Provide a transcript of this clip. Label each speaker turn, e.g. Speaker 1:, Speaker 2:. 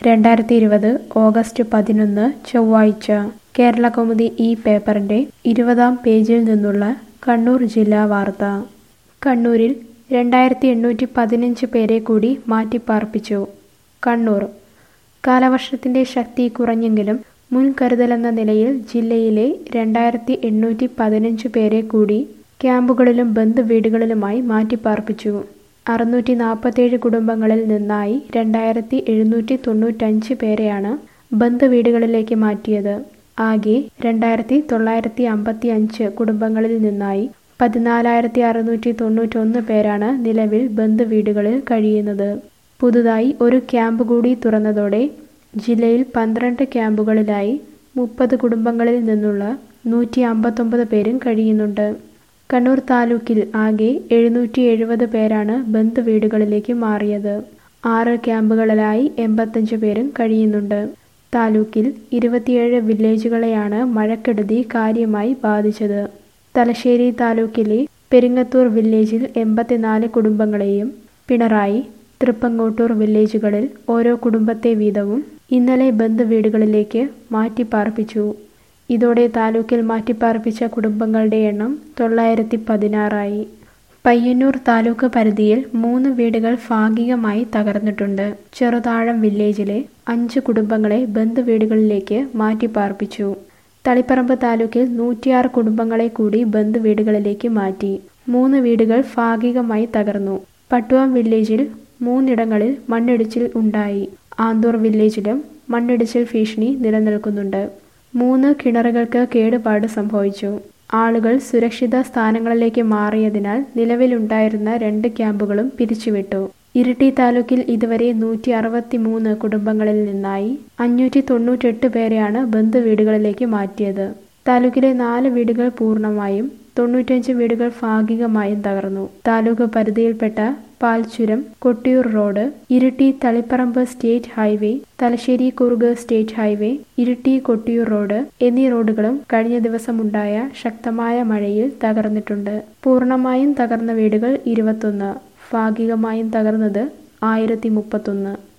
Speaker 1: രണ്ടായിരത്തി ഇരുപത് ഓഗസ്റ്റ് പതിനൊന്ന് ചൊവ്വാഴ്ച കേരളകൗമുദി ഈ പേപ്പറിന്റെ ഇരുപതാം പേജിൽ നിന്നുള്ള കണ്ണൂർ ജില്ലാ വാർത്ത കണ്ണൂരിൽ രണ്ടായിരത്തി എണ്ണൂറ്റി പതിനഞ്ച് പേരെ കൂടി മാറ്റിപ്പാർപ്പിച്ചു കണ്ണൂർ കാലവർഷത്തിന്റെ ശക്തി കുറഞ്ഞെങ്കിലും മുൻകരുതലെന്ന നിലയിൽ ജില്ലയിലെ രണ്ടായിരത്തി എണ്ണൂറ്റി പതിനഞ്ച് പേരെ കൂടി ക്യാമ്പുകളിലും ബന്ധുവീടുകളിലുമായി മാറ്റിപ്പാർപ്പിച്ചു അറുന്നൂറ്റി നാൽപ്പത്തേഴ് കുടുംബങ്ങളിൽ നിന്നായി രണ്ടായിരത്തി എഴുന്നൂറ്റി തൊണ്ണൂറ്റഞ്ച് പേരെയാണ് ബന്ധുവീടുകളിലേക്ക് മാറ്റിയത് ആകെ രണ്ടായിരത്തി തൊള്ളായിരത്തി അമ്പത്തി അഞ്ച് കുടുംബങ്ങളിൽ നിന്നായി പതിനാലായിരത്തി അറുന്നൂറ്റി തൊണ്ണൂറ്റൊന്ന് പേരാണ് നിലവിൽ ബന്ധുവീടുകളിൽ കഴിയുന്നത് പുതുതായി ഒരു ക്യാമ്പ് കൂടി തുറന്നതോടെ ജില്ലയിൽ പന്ത്രണ്ട് ക്യാമ്പുകളിലായി മുപ്പത് കുടുംബങ്ങളിൽ നിന്നുള്ള നൂറ്റി അമ്പത്തൊമ്പത് പേരും കഴിയുന്നുണ്ട് കണ്ണൂർ താലൂക്കിൽ ആകെ എഴുന്നൂറ്റി എഴുപത് പേരാണ് ബന്ധുവീടുകളിലേക്ക് മാറിയത് ആറ് ക്യാമ്പുകളിലായി എൺപത്തഞ്ച് പേരും കഴിയുന്നുണ്ട് താലൂക്കിൽ ഇരുപത്തിയേഴ് വില്ലേജുകളെയാണ് മഴക്കെടുതി കാര്യമായി ബാധിച്ചത് തലശ്ശേരി താലൂക്കിലെ പെരിങ്ങത്തൂർ വില്ലേജിൽ എൺപത്തിനാല് കുടുംബങ്ങളെയും പിണറായി തൃപ്പങ്ങോട്ടൂർ വില്ലേജുകളിൽ ഓരോ കുടുംബത്തെ വീതവും ഇന്നലെ ബന്ധുവീടുകളിലേക്ക് മാറ്റിപ്പാർപ്പിച്ചു ഇതോടെ താലൂക്കിൽ മാറ്റിപ്പാർപ്പിച്ച കുടുംബങ്ങളുടെ എണ്ണം തൊള്ളായിരത്തി പതിനാറായി പയ്യന്നൂർ താലൂക്ക് പരിധിയിൽ മൂന്ന് വീടുകൾ ഭാഗികമായി തകർന്നിട്ടുണ്ട് ചെറുതാഴം വില്ലേജിലെ അഞ്ച് കുടുംബങ്ങളെ ബന്ധുവീടുകളിലേക്ക് മാറ്റിപ്പാർപ്പിച്ചു തളിപ്പറമ്പ് താലൂക്കിൽ നൂറ്റിയാറ് കുടുംബങ്ങളെ കൂടി ബന്ധുവീടുകളിലേക്ക് മാറ്റി മൂന്ന് വീടുകൾ ഭാഗികമായി തകർന്നു പട്ടുവം വില്ലേജിൽ മൂന്നിടങ്ങളിൽ മണ്ണിടിച്ചിൽ ഉണ്ടായി ആന്തൂർ വില്ലേജിലും മണ്ണിടിച്ചിൽ ഭീഷണി നിലനിൽക്കുന്നുണ്ട് മൂന്ന് കിണറുകൾക്ക് കേടുപാട് സംഭവിച്ചു ആളുകൾ സുരക്ഷിത സ്ഥാനങ്ങളിലേക്ക് മാറിയതിനാൽ നിലവിലുണ്ടായിരുന്ന രണ്ട് ക്യാമ്പുകളും പിരിച്ചുവിട്ടു ഇരിട്ടി താലൂക്കിൽ ഇതുവരെ നൂറ്റി അറുപത്തി മൂന്ന് കുടുംബങ്ങളിൽ നിന്നായി അഞ്ഞൂറ്റി തൊണ്ണൂറ്റെട്ട് പേരെയാണ് ബന്ധുവീടുകളിലേക്ക് മാറ്റിയത് താലൂക്കിലെ നാല് വീടുകൾ പൂർണ്ണമായും തൊണ്ണൂറ്റഞ്ച് വീടുകൾ ഭാഗികമായും തകർന്നു താലൂക്ക് പരിധിയിൽപ്പെട്ട Palchuram Kottiyoor road Iritty Taliparamba state highway Thalassery Coorg state highway Iritty Kottiyoor road എന്നീ റോഡുകളും കഴിഞ്ഞ ദിവസമുണ്ടായ ശക്തമായ മഴയിൽ തകർന്നിട്ടുണ്ട് പൂർണ്ണമായും തകർന്ന വീടുകൾ ഇരുപത്തൊന്ന് ഭാഗികമായും തകർന്നത് ആയിരത്തി മുപ്പത്തൊന്ന്